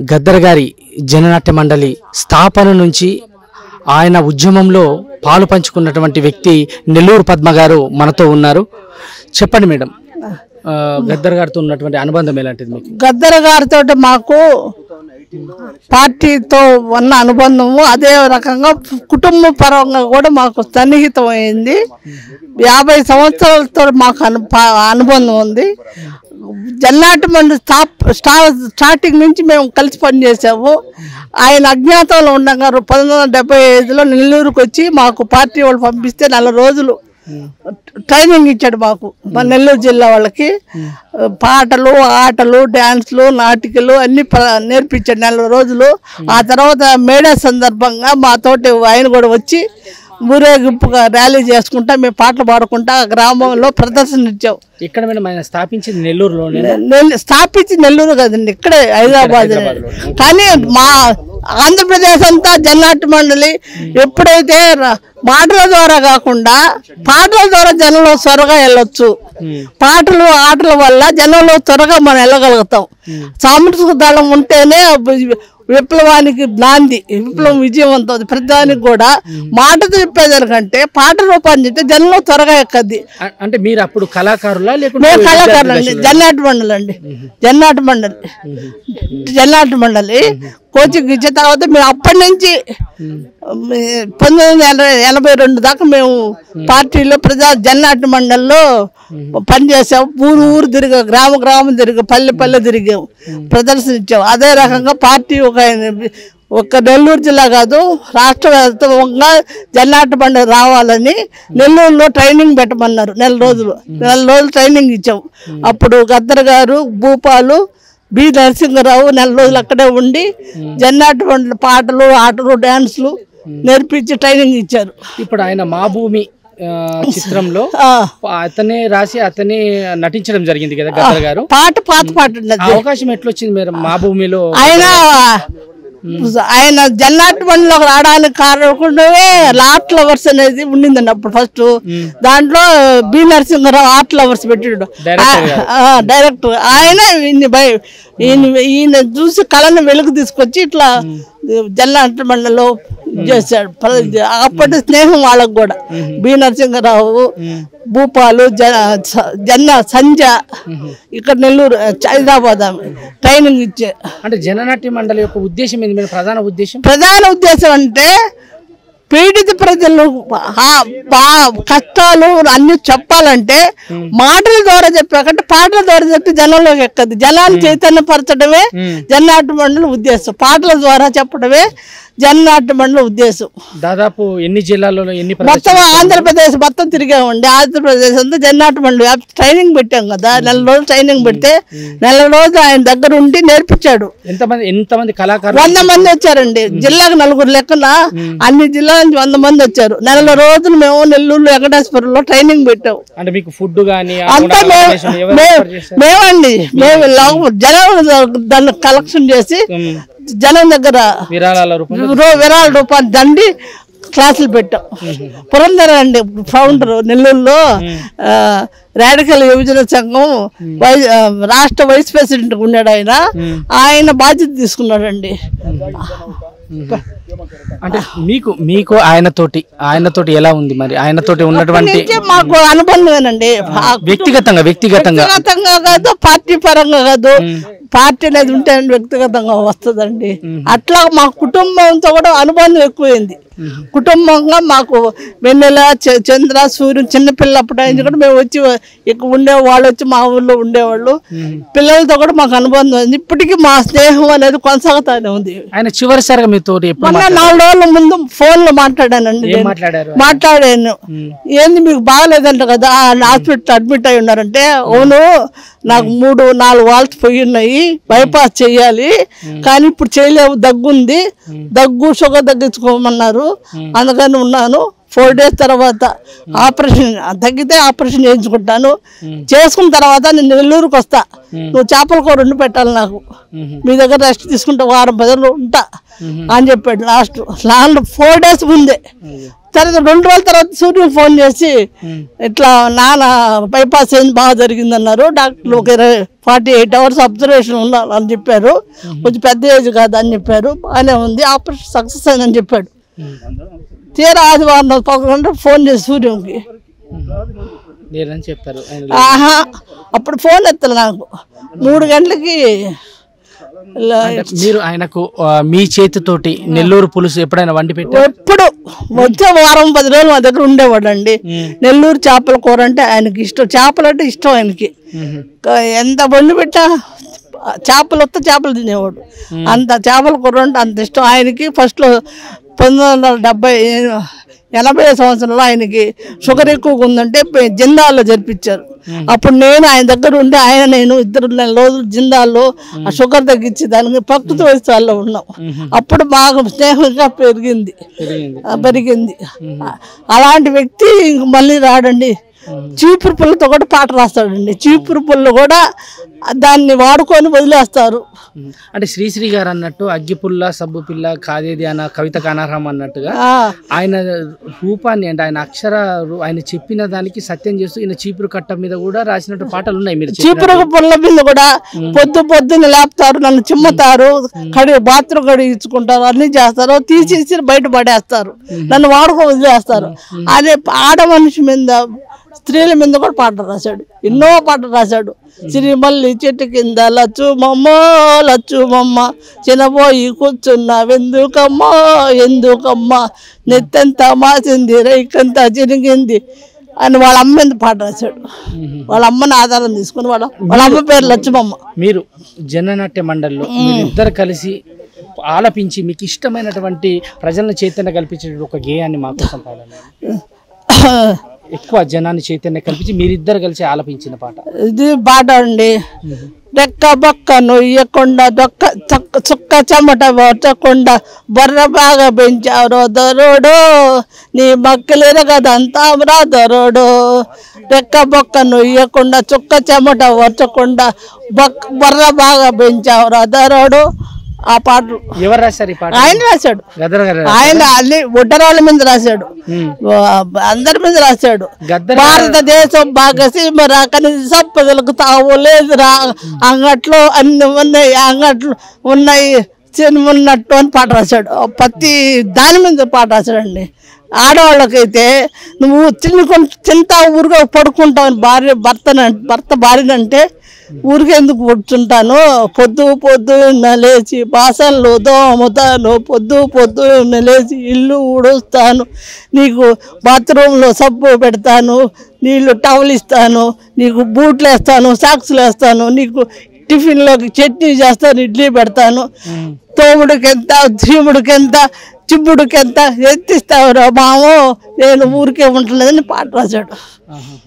గద్దర్ గారి జననాట్య మండలి స్థాపన నుంచి ఆయన ఉద్యమంలో పాలు పంచుకున్నటువంటి వ్యక్తి నెల్లూరు పద్మ గారు మనతో ఉన్నారు చెప్పండి మేడం ఆ, గద్దర్ గారితో ఉన్నటువంటి అనుబంధం ఎలాంటిది మీకు గద్దర గారితో మాకు పార్టీతో ఉన్న అనుబంధము అదే రకంగా కుటుంబ పరంగా కూడా మాకు సన్నిహితం అయింది యాభై సంవత్సరాలతో మాకు అను పా- అనుబంధం ఉంది జల్లాటి మంది స్టాప్ స్టా స్టార్టింగ్ నుంచి మేము కలిసి పనిచేసాము ఆయన అజ్ఞాతంలో ఉండగా పంతొమ్మిది వందల డెబ్బై ఐదులో నెల్లూరుకు వచ్చి మాకు పార్టీ వాళ్ళు పంపిస్తే నెల రోజులు ట్రైనింగ్ ఇచ్చాడు మాకు మన నెల్లూరు జిల్లా వాళ్ళకి పాటలు ఆటలు డ్యాన్స్లు నాటికలు అన్ని ప్ర- నేర్పించాడు నెల రోజులు ఆ తర్వాత మేడే సందర్భంగా మాతోటి ఆయన కూడా వచ్చి ఊరేగింపుగా ర్యాలీ చేసుకుంటా మేము పాటలు పాడుకుంటా ఆ గ్రామంలో ప్రదర్శన ఇచ్చాం ఇక్కడ మేడం ఆయన స్థాపించింది నెల్లూరులోనే నెల్- స్థాపించి నెల్లూరు కదండి ఇక్కడే హైదరాబాద్ కానీ మా ఆంధ్రప్రదేశ్ అంతా జన్నాటి మండలి ఎప్పుడైతే ర- మాటల ద్వారా కాకుండా పాటల ద్వారా జనంలో త్వరగా వెళ్ళొచ్చు పాటలు ఆటల వల్ల జనంలో త్వరగా మనం వెళ్ళగలుగుతాం సాంస్కృతిక దళం ఉంటేనే వి- విప్లవానికి నాంది విప్లవం విజయవంతం అవుతుంది. ప్రతిదానికి కూడా మాటతో చెప్పేదానికంటే పాట రూపాన్ని చెప్తే జనంలో త్వరగా ఎక్కద్ది అ- అంటే మీరు అప్పుడు కళాకారులా లేకుంటే మేము కళాకారులు అండి జన్నాటి మండలి అండి జన్నాటి మండలి జన్నాటి మండలి కోచింగ్ ఇచ్చిన తర్వాత మేము అప్పటి నుంచి మీ పంతొమ్మిది వందల ఎనభై- ఎనభై రెండు దాకా మేము పార్టీలో ప్రజా జన్నాటి మండలిలో పనిచేసాం ఊరు ఊరు తిరిగాం గ్రామ గ్రామం తిరిగాం పల్లె పల్లె తిరిగాం ప్రదర్శన ఇచ్చాం అదే రకంగా పార్టీ ఒక ఒక నెల్లూరు జిల్లా కాదు రాష్ట్ర వ్యాప్తంగా జన్నాట బండి రావాలని నెల్లూరులో ట్రైనింగ్ పెట్టమన్నారు నెల రోజులు నెల రోజులు ట్రైనింగ్ ఇచ్చాం అప్పుడు గద్దర్ గారు భూపాలు బి నరసింహరావు నెల రోజులు అక్కడే ఉండి జన్నాట బండ్ల పాటలు ఆటలు డ్యాన్స్లు నేర్పించి ట్రైనింగ్ ఇచ్చారు ఇప్పుడు ఆయన మా భూమి ఆ, చిత్రంలో ఆ, అతనే రాసి అతనే నటించడం జరిగింది కదా గద్దర్ గారు పాట పాత పాట ఆ ఉన్నది అవకాశం ఎట్లొచ్చింది మీరు మా భూమిలో ఆయన ఆయన జన్నాటి బండిలోకి రావడానికి కారణమే ఆర్ట్ లవర్స్ అనేది ఉండిందండి అప్పుడు ఫస్ట్ దాంట్లో బి నరసింహరావు ఆర్ట్ లవర్స్ పెట్టాడు డైరెక్టర్ ఆ, డైరెక్టర్ ఆయన ఈయన్ని బయ ఈయన ఈయన చూసి కళను వెలుగు తీసుకొచ్చి ఇట్లా జన్నాటి బండిలో చేశాడు పల- అప్పటి స్నేహం వాళ్ళకు కూడా బి నరసింహరావు భూపాలు జ స- జన్న సంజ ఇక్కడ నెల్లూరు హైదరాబాద్ ఆమె ట్రైనింగ్ ఇచ్చే అంటే జననాట్య మండలి యొక్క ఉద్దేశం ఏంది మీరు ప్రధాన ఉద్దేశం ప్రధాన ఉద్దేశం అంటే పీడిత ప్రజలు ఆ- బా- కష్టాలు అన్ని చెప్పాలంటే మాటల ద్వారా చెప్పాకంటే పాటల ద్వారా చెప్పి జనంలోకి ఎక్కదు జనాన్ని చైతన్యపరచడమే జన్నాటు మండలి ఉద్దేశం పాటల ద్వారా చెప్పడమే జన్నాటు మండలి ఉద్దేశం దాదాపు ఎన్ని జిల్లాల్లో ఎన్ని ప్రదర్శనలు? మొత్తం ఆంధ్రప్రదేశ్ మొత్తం తిరిగామండి ఆంధ్రప్రదేశ్ అంతా జన్నాటు మండలి ట్రైనింగ్ పెట్టాం కదా నెల రోజులు ట్రైనింగ్ పెడితే నెల రోజులు ఆయన దగ్గర ఉండి నేర్పించాడు ఎంతమంది ఎంతమంది కళాకారులు వంద మంది వచ్చారండి జిల్లాకు నలుగురు లెక్కన అన్ని జిల్లాల నుంచి వంద మంది వచ్చారు నెల రోజులు మేము నెల్లూరు వెంకటేశ్వరంలో ట్రైనింగ్ పెట్టాం అంటే మీకు ఫుడ్ కానీ అంతా మేము మేము- మేమండి మేము లాగు- జనం దాన్ని కలెక్షన్ చేసి జనం దగ్గర విరాళాల రూపంలో రూ- విరాళ రూపాయలు దండి క్లాసులు పెట్టాం పురంధర అండి ఫౌండర్ నెల్లూరులో ఆ, రాడికల్ యువజన సంఘం వై- ఆ, రాష్ట్ర వైస్ ప్రెసిడెంట్ ఉన్నాడు ఆయన ఆయన బాధ్యత తీసుకున్నాడండి అంటే మీకు మీకు ఆయనతోటి ఆయనతోటి ఎలా ఉంది మరి ఆయనతోటి ఉన్నటువంటి నుంచే మాకు అనుబంధమేనండి ఆ వ్యక్తిగతంగా వ్యక్తిగతంగా వ్యక్తిగతంగా కాదు పార్టీ పరంగా కాదు పార్టీ అనేది ఉంటే వ్యక్తిగతంగా వస్తుందండి అట్లా మా కుటుంబంతో కూడా అనుబంధం ఎక్కువైంది కుటుంబంగా మాకు వెన్నెల చ- చంద్ర సూర్యుడు చిన్నపిల్లప్పుడు ఆయన కూడా మేము వచ్చి ఇక్కడ ఉండే వాళ్ళు వచ్చి మా ఊళ్ళో ఉండేవాళ్ళు పిల్లలతో కూడా మాకు అనుబంధం ఉంది ఇప్పటికీ మా స్నేహం అనేది కొనసాగుతానే ఉంది ఆయన చివరిసారిగా మీతోటి ఎప్పుడు మొన్న నాలుగు రోజుల ముందు ఫోన్ లో మాట్లాడానండి ఏం నేను. మాట్లాడారు మాట్లాడాను ఏంది మీకు బాగలేదంట కదా హాస్పిటల్ అడ్మిట్ అయి ఉన్నారంటే అవును నాకు మూడు నాలుగు వాల్స్ పోయి ఉన్నాయి బైపాస్ చేయాలి కానీ ఇప్పుడు చేయలేవు దగ్గు ఉంది దగ్గు షుగర్ తగ్గించుకోమన్నారు అందుకని ఉన్నాను ఫోర్ డేస్ తర్వాత ఆపరేషన్ తగ్గితే ఆపరేషన్ చేయించుకుంటాను చేసుకున్న తర్వాత నేను నెల్లూరుకి వస్తా నువ్వు చేపల కూర వండి పెట్టాలి నాకు మీ దగ్గర రెస్ట్ తీసుకుంటే వారం పది రోజులు ఉంటా అని చెప్పాడు లాస్ట్ లాస్ట్ ఫోర్ డేస్ ముందే తర్వాత రెండు రోజుల తర్వాత సూర్యుడు ఫోన్ చేసి ఉమ్. ఇట్లా నాన్న బైపాస్ అయింది బాగా జరిగిందన్నారు డాక్టర్లు ఒక ఇరవై ఫార్టీ ఎయిట్ అవర్స్ అబ్జర్వేషన్ ఉన్నారు అని చెప్పారు కొంచెం పెద్ద ఏజ్ కాదు అని చెప్పారు బాగానే ఉంది ఆపరేషన్ సక్సెస్ అయిందని చెప్పాడు తీరా ఆదివారం రోజు పదకొండు గంటలకు ఫోన్ చేసి సూర్యునికి లేదని చెప్పారు ఆయన ఆహా అప్పుడు ఫోన్ ఎత్తలే నాకు మూడు గంటలకి ఇలా మీరు ఆయనకు ఆ, మీ చేతితోటి నెల్లూరు పులుసు ఎప్పుడైనా వండి పెట్టారు ఎప్పుడు వచ్చే వారం పది రోజులు మా దగ్గర ఉండేవాడు అండి నెల్లూరు చేపల కూర అంటే ఆయనకి ఇష్టం చేపలు అంటే ఇష్టం ఆయనకి క- ఎంత బండి పెట్టా చేపలు వస్తే చేపలు తినేవాడు అంత చేపల కూర అంటే అంత ఇష్టం ఆయనకి ఫస్ట్లో పంతొమ్మిది వందల డెబ్బై ఎనభై సంవత్సరంలో ఆయనకి షుగర్ ఎక్కువగా ఉందంటే పే- జిందాల్లో జరిపించారు అప్పుడు నేను ఆయన దగ్గర ఉండి ఆయన నేను ఇద్దరు నెల రోజులు జిందాల్లో ఆ షుగర్ తగ్గించి దానికి ప్రకృతి వైద్యాల్లో ఉన్నాం అప్పుడు బాగా స్నేహంగా పెరిగింది పెరిగింది ఆ, పెరిగింది అలాంటి వ్యక్తి ఇంక మళ్ళీ రాడండి చీపురు పుల్లతో కూడా పాట రాస్తాడండి చీపురు పుల్ల కూడా దాన్ని వాడుకొని వదిలేస్తారు ఉమ్. అంటే శ్రీశ్రీ గారు అన్నట్టు అగ్గిపుల్ల సబ్బు పిల్ల కాదేది అన్న కవితకు అనర్హం అన్నట్టుగా ఆ, ఆయన రూపాన్ని అంటే ఆయన అక్షర రూ- ఆయన చెప్పిన దానికి సత్యం చేస్తూ ఈయన చీపురు కట్ట మీద కూడా రాసినట్టు పాటలు ఉన్నాయి మీరు చెప్పిన- చీపురు పుల్ల మీద కూడా పొద్దు పొద్దున్న లేపుతారు నన్ను చిమ్మతారు కడి బాత్రూమ్ కడిగించుకుంటారు అన్ని చేస్తారు తీసేసి బయట పడేస్తారు నన్ను వాడుకో వదిలేస్తారు అదే ఆడ మనిషి మీద స్త్రీల మీద కూడా పాట రాశాడు ఎన్నో పాటలు రాశాడు సిరిమల్లి చెట్టు కింద లచ్చు మమ్మ లచ్చు మమ్మ చిన్నపోయి కూర్చున్నావెందుకమ్మా ఎందుకమ్మా నెత్తంతా మాసింది రైకంతా చిరిగింది అని వాళ్ళ అమ్మ మీద పాట రాశాడు వాళ్ళ అమ్మని ఆధారం తీసుకుని వాళ్ళ వాళ్ళ అమ్మ పేరు లక్ష్మమ్మ మీరు జననాట్య మండలిలో ఇద్దరు కలిసి ఆలపించి మీకు ఇష్టమైనటువంటి ప్రజలను చైతన్య కల్పించే ఒక గేయాన్ని మా కోసం పాడండి ఎక్కువ జనాన్ని చైతన్య కల్పించి మీరిద్దరు కలిసి ఆలపించిన పాట ఇది పాట అండి రెక్క బొక్క నొయ్యకుండా దొక్క చక్క చుక్క చెమట పట్టకుండా బొర్ర బాగా పెంచారు దొరోడు నీ మక్కలేరగదంతా రా దొరోడు రెక్క బొక్క నొయ్యకుండా చుక్క చెమట పట్టకుండా బొక్క బొర్ర బాగా పెంచావు దొరోడు ఆ పాటలు ఎవరు రాశారు ఈ పాట ఆయన రాశాడు గద్దర్ గారు ఆయన అన్ని ఉడ్డరాళ్ళ మీద రాశాడు ఉమ్. అందరి మీద రాశాడు గద్దర్ భారతదేశం భాగసీమ రాకని సంపదలకు తావు లేదురా అంగట్లో అన్ని ఉన్నాయి అంగట్లు ఉన్నాయి సినిమా ఉన్నట్టు అని పాట రాశాడు ప్రతి దాని మీద పాట రాశాడండి ఆడవాళ్ళకైతే నువ్వు తినుకొని తింటా ఊరుగా పడుకుంటావు అని భార్య భర్త భర్త భార్యనంటే ఊరికే ఎందుకు కూర్చుంటాను పొద్దు పొద్దు లేచి బాసన్లు దోముతాను పొద్దు పొద్దు లేచి ఇల్లు ఊడుస్తాను నీకు బాత్రూంలో సబ్బు పెడతాను నీళ్ళు టవల్ ఇస్తాను నీకు బూట్లు వేస్తాను సాక్స్లు వేస్తాను నీకు టిఫిన్లోకి చట్నీ చేస్తాను ఇడ్లీ పెడతాను తోముడికి ఎంత చీముడికి ఎంత చిబ్బుడికి ఎంత ఎత్తిస్తావురా మామో నేను ఊరికే ఉంటలేదని పాట రాశాడు ఆహాహా.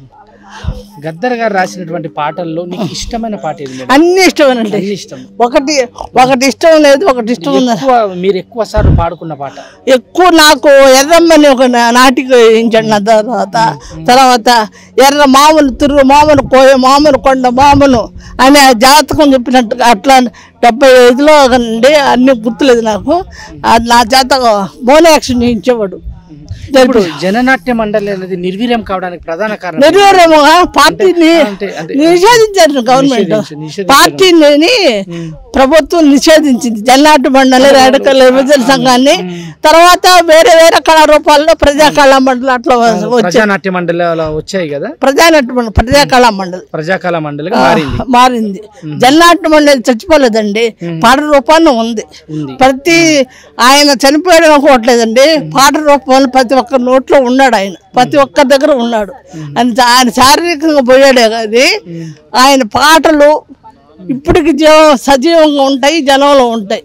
గద్దర్ గారు రాసినటువంటి పాటల్లో నీకు ఇష్టమైన పాట ఏది మేడం? అన్ని ఇష్టమేనండి అన్ని ఇష్టం ఒకటి ఒకటి ఇష్టం లేదు ఒకటి ఇష్టం ఉంది ఎక్కువ మీరు ఎక్కువ సార్లు పాడుకున్న పాట ఎక్కువ నాకు ఎర్రమ్మని ఒక నా- నాటిక వేయించాడు నా తర్వాత తర్వాత ఎర్ర మామూలు తిరుగు మామూలు కోయ మామూలు కొండ మామూలు అనే జాతకం చెప్పినట్టుగా అట్లా డెబ్బై ఐదులో అండి అన్ని గుర్తులేదు నాకు అది నా జాతకం మోనో యాక్షన్ చేయించేవాడు ఇప్పుడు జననాట్య మండలి అనేది నిర్వీర్యం కావడానికి ప్రధాన కారణం నెరవేరేమో పార్టీని అంటే అంటే నిషేధించారు గవర్నమెంట్ నిషేధించు- నిషేధించడం. పార్టీని ప్రభుత్వం నిషేధించింది జల్నాటి మండలి రాడికల్ విభజన సంఘాన్ని తర్వాత వేరే వేరే కళారూపాల్లో ప్రజా కళా మండలి అట్లా వచ్చాయి ప్రజానాట్య మండలి అలా వచ్చాయి కదా ప్రజానాట్య మండలి ప్రజా కళా మండలి ప్రజాకళ మండలిగా మారింది మారింది జల్నాటి మండలి చచ్చిపోలేదండి పాట రూపాన్ని ఉంది ఉంది ప్రతి ఆయన చనిపోయాడు అనుకోవట్లేదండి పాట రూపంలో ప్రతి ఒక్క నోట్లో ఉన్నాడు ఆయన ప్రతి ఒక్క దగ్గర ఉన్నాడు ఆయన చా- ఆయన శారీరకంగా పోయాడే కానీ ఆయన పాటలు ఇప్పటికి జీవం సజీవంగా ఉంటాయి జనంలో ఉంటాయి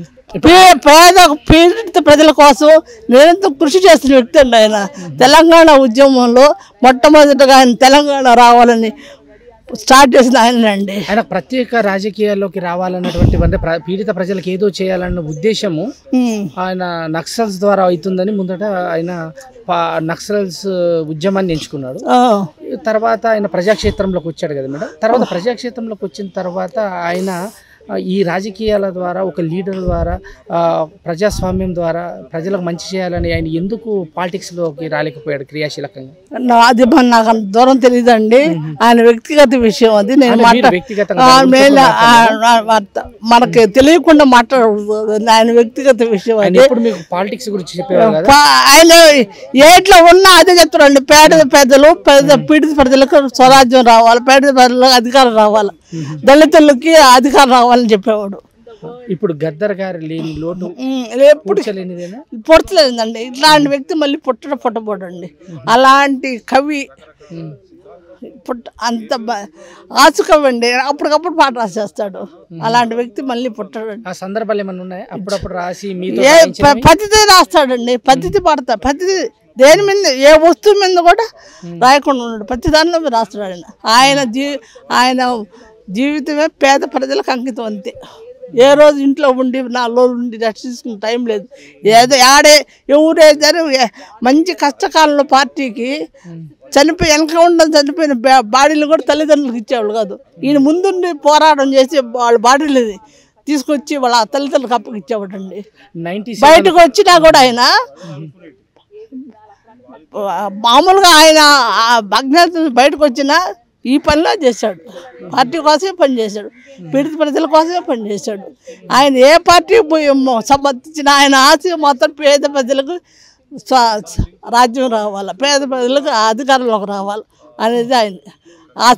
పే- పేద పీడిత ప్రజల కోసం నిరంతరం కృషి చేస్తున్న వ్యక్తి అండి ఆయన తెలంగాణ ఉద్యమంలో మొట్టమొదటిగా ఆయన తెలంగాణ రావాలని స్టార్ట్ చేసిన ఆయనండి ఆయన ప్రత్యేక రాజకీయాల్లోకి రావాలన్నటువంటి అంటే ప్ర- పీడిత ప్రజలకు ఏదో చేయాలన్న ఉద్దేశము ఉమ్. ఆయన నక్సల్స్ ద్వారా అవుతుందని ముందట ఆయన పా- నక్సల్స్ ఉద్యమాన్ని ఎంచుకున్నాడు ఆ. తర్వాత ఆయన ప్రజాక్షేత్రంలోకి వచ్చాడు కదా మేడం తర్వాత ప్రజాక్షేత్రంలోకి వచ్చిన తర్వాత ఆయన ఆ, ఈ రాజకీయాల ద్వారా ఒక లీడర్ ద్వారా ఆ, ప్రజాస్వామ్యం ద్వారా ప్రజలకు మంచి చేయాలని ఆయన ఎందుకు పాలిటిక్స్లోకి రాలేకపోయాడు క్రియాశీలకంగా నా- అది మన నాకు అంత దూరం తెలియదండి ఆయన వ్యక్తిగత విషయం అది నేను అంటే మీరు మాట్లా వ్యక్తిగతంగా ఆ, దాని గురించి మేల- కూడా ఆ, ఆ, వార్త- మనకి తెలియకుండా మాట్లాడకూడదు ఆయన వ్యక్తిగత విషయం ఆయన అది ఎప్పుడు మీకు పాలిటిక్స్ గురించి చెప్పేవారు కదా పా- ఆయన ఏట్లో ఉన్నా అదే చెప్తారండి పేద పెద్దలు పేద పీడిత ప్రజలకు స్వరాజ్యం రావాలి పేద ప్రజలకు అధికారం రావాలి దళితులకి అధికారం రావాలని చెప్పేవాడు ఇప్పుడు గద్దర్ గారు లేని లోటు ఉమ్, ఎప్పుడు పూడ్చలేనిదేనా పుట్టలేదండి ఇట్లాంటి వ్యక్తి మళ్ళీ పుట్టడం పుట్టబోడండి అలాంటి కవి ఉమ్. పుట్ట అంత బ- ఆసుకవి అండి అప్పటికప్పుడు పాట రాసేస్తాడు అలాంటి వ్యక్తి మళ్ళీ పుట్టడండి ఆ సందర్భాలు ఏమైనా ఉన్నాయా అప్పుడప్పుడు రాసి మీతో ఏ రాయించినవి? ప- పద్ధతి రాస్తాడండి పద్ధతి పడతా పద్ధతి దేని మీద ఏ వస్తువు మీద కూడా రాయకుండా ఉన్నాడు ప్రతి దానిలో మీద రాస్తాడు ఆయన ఆయన జీ ఆయన జీవితమే పేద ప్రజలకు అంకితం అంతే ఏ రోజు ఇంట్లో ఉండి నాలుగు రోజులు ఉండి రెస్ట్ తీసుకునే టైం లేదు ఏదో ఆడే ఎవరేదారు మంచి కష్టకాలంలో పార్టీకి చనిపోయి వెనక ఉండడం చనిపోయిన బా- బాడీలు కూడా తల్లిదండ్రులకు ఇచ్చేవాళ్ళు కాదు ఈయన ముందుండి పోరాటం చేసి వాళ్ళ బాడీలు తీసుకొచ్చి వాళ్ళ తల్లిదండ్రులకు అప్పగిచ్చేవాడండి నైన్టీ బయటకు వచ్చినా కూడా ఆయన మామూలుగా ఆయన ఆ అజ్ఞాత బయటకు వచ్చినా ఈ పనిలో చేశాడు పార్టీ కోసమే పని చేశాడు పీడిత ప్రజల కోసమే పని చేశాడు ఆయన ఏ పార్టీ పోయి మొ- సంబంధించిన ఆయన ఆశ మొత్తం పేద ప్రజలకు స్వ- రాజ్యం రావాలి పేద ప్రజలకు అధికారంలోకి రావాలి అనేది ఆయన ఆశ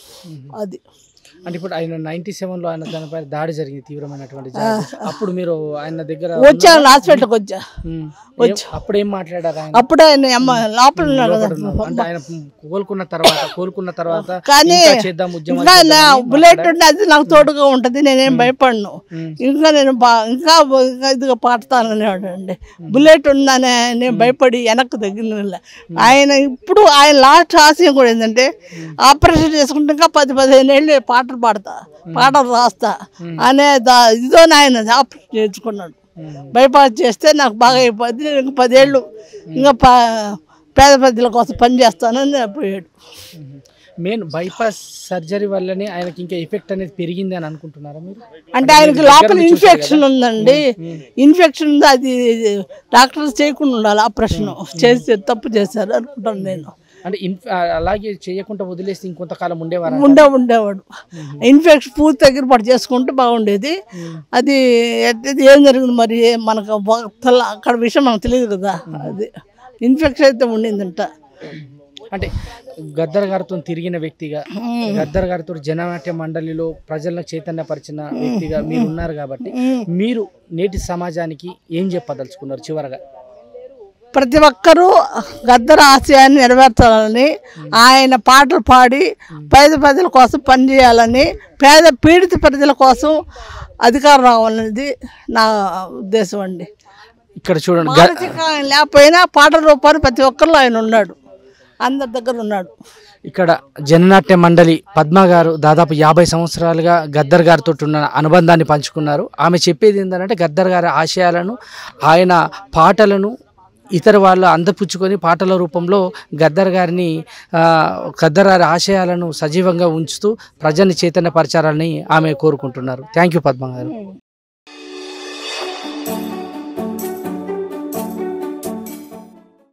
అది అంటే ఇప్పుడు ఆయన నైన్టీ సెవెన్ లో ఆయన దానిపై దాడి జరిగింది తీవ్రమైనటువంటి జాతి. అప్పుడు మీరు ఆయన దగ్గర వచ్చాను హాస్పిటల్కి వచ్చా ఉమ్, ఏం- అప్పుడు ఏం మాట్లాడారు ఆయన అప్పుడే ఆయన అమ్మ లోపల ఉన్నాడు కదా ఉన్నారు. అంటే ఆయన కోలుకున్న తర్వాత కోలుకున్న తర్వాత కానీ ఇంకా చేద్దాం ఉద్యమం ఇంకా నా బుల్లెట్ ఉంటే అది నాకు తోడుగా ఉంటుంది నేనేం భయపడను ఇంకా నేను బా ఇంకా ఇంకా ఇదిగా పాడతాననేవాడు అండి బుల్లెట్ ఉందనే నేను భయపడి వెనక్కి తగ్గిన ఆయన ఇప్పుడు ఆయన లాస్ట్ ఆశయం కూడా ఏంటంటే ఆపరేషన్ చేసుకుంటే ఇంకా పది పదిహేను ఏళ్ళు పాటలు పాడతా పాటలు రాస్తా అనే దా ఇదో ఆయన ఆపరేషన్ చేసుకున్నాడు బైపాస్ చేస్తే నాకు బాగా అయిపోద్ది నేను ఇంకా పదేళ్ళు ఇంకా ప పేద ప్రజల కోసం పని చేస్తానని పోయాడు మెయిన్ బైపాస్ సర్జరీ వల్లనే ఆయనకి ఇంకా ఎఫెక్ట్ అనేది పెరిగింది అని అనుకుంటున్నారా మీరు అంటే ఆయనకి లోపల ఇన్ఫెక్షన్ ఉందండి ఇన్ఫెక్షన్ ఉంది అది డాక్టర్స్ చేయకుండా ఉండాలి ఆపరేషన్ చేసి తప్పు చేశారు అనుకుంటాను నేను అంటే ఇన్ అలాగే చేయకుండా వదిలేస్తే ఇంకొంతకాలం ఉండేవారా ఉండే ఉండేవాడు ఇన్ఫెక్షన్ పూర్తి దగ్గర పడి చేసుకుంటే బాగుండేది అది ఎట్- ఏం జరిగింది మరి మనకు భక్తుల అక్కడ విషయం మనకు తెలియదు కదా అది ఇన్ఫెక్షన్ అయితే ఉండిందంట అంటే గద్దర్ గారితో తిరిగిన వ్యక్తిగా గద్దర్ గారితో జననాట్య మండలిలో ప్రజలను చైతన్యపరిచిన వ్యక్తిగా మీరు ఉన్నారు కాబట్టి మీరు నేటి సమాజానికి ఏం చెప్పదలుచుకున్నారు చివరగా ప్రతి ఒక్కరూ గద్దర ఆశయాన్ని నెరవేర్చాలని ఆయన పాటలు పాడి పేద ప్రజల కోసం పనిచేయాలని పేద పీడిత ప్రజల కోసం అధికారం రావాలనేది నా ఉద్దేశం అండి ఇక్కడ చూడండి గ- మానసిక ఆయన లేకపోయినా పాటల రూపాన్ని ప్రతి ఒక్కరిలో ఆయన ఉన్నాడు అందరి దగ్గర ఉన్నాడు ఇక్కడ జననాట్య మండలి పద్మ గారు దాదాపు యాభై సంవత్సరాలుగా గద్దర్ గారితో ఉన్న అనుబంధాన్ని పంచుకున్నారు ఆమె చెప్పేది ఏంటంటే గద్దర్ గారి ఆశయాలను ఆయన పాటలను ఇతర వాళ్ళు అందపుచ్చుకొని పాటల రూపంలో గద్దర్ గారిని ఆ, గద్దర్ గారి ఆశయాలను సజీవంగా ఉంచుతూ ప్రజల్ని చైతన్యపరచాలని ఆమె కోరుకుంటున్నారు థ్యాంక్ యూ పద్మ గారు